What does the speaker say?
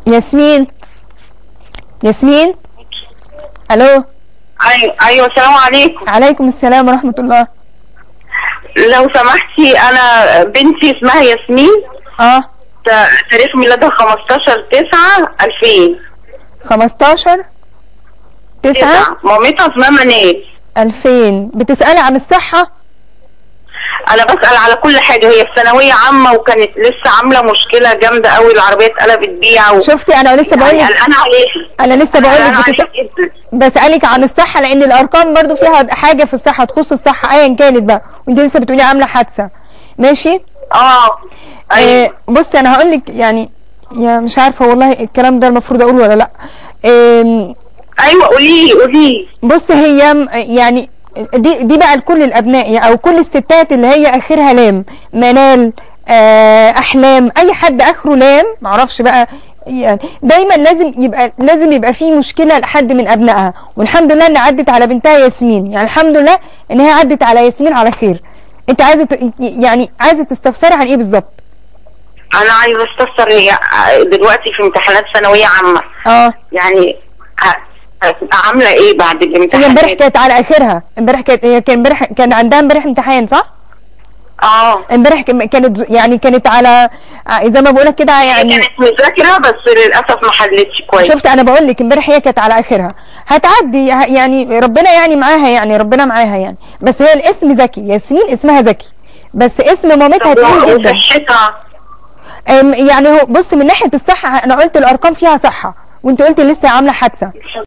ياسمين ياسمين الو ايوه ايوه السلام عليكم عليكم السلام ورحمه الله لو سمحتي انا بنتي اسمها ياسمين اه ت- تاريخ ميلادها 15 9 2000 15 9 9 مامتها اسمها منال 2000 بتسالي عن الصحه انا بسال على كل حاجه هي في ثانويه عامه وكانت لسه عامله مشكله جامده قوي العربيه اتقلبت بيها و... شفتي انا لسه بقول يعني لك قلقانه عليها انا لسه بقول قلقانة لك بتس... عليها جدا بسالك عن الصحه لان الارقام برضو فيها حاجه في الصحه تخص الصحه ايا كانت بقى وانت لسه بتقولي عامله حادثه ماشي اه آه ايوه بصي انا هقول لك يعني يا مش عارفه والله الكلام ده المفروض اقوله ولا لا آم، ايوه قولي لي قولي لي بص هي م- يعني دي دي بقى لكل الابناء يعني او كل الستات اللي هي اخرها لام منال آه، احلام اي حد اخره لام معرفش بقى يعني دايما لازم يبقى لازم يبقى في مشكله لحد من ابنائها والحمد لله ان عدت على بنتها ياسمين يعني الحمد لله ان هي عدت على ياسمين على خير انت عايزه ت- يعني عايزه تستفسري عن ايه بالظبط انا عايزه استفسر هي دلوقتي في امتحانات ثانويه عامه اه يعني ه- هتبقى عامله ايه بعد هي امبارح الامتحانات كانت على اخرها امبارح كانت هي كان امبارح كان عندها امبارح امتحان صح اه امبارح كم- كانت يعني كانت على ع- زي ما بقولك كده يعني كانت مذاكره بس للاسف ما حلتش كويس شفت انا بقول لك امبارح هي كانت على اخرها هتعدي ه- يعني ربنا يعني معاها يعني ربنا معاها يعني بس هي الاسم ذكي ياسمين اسمها ذكي بس اسم مامتها طب تقيل جدا وصحتها أم، يعني هو بص من ناحيه الصحه انا قلت الارقام فيها صحه وانت قلت لسه عامله حادثه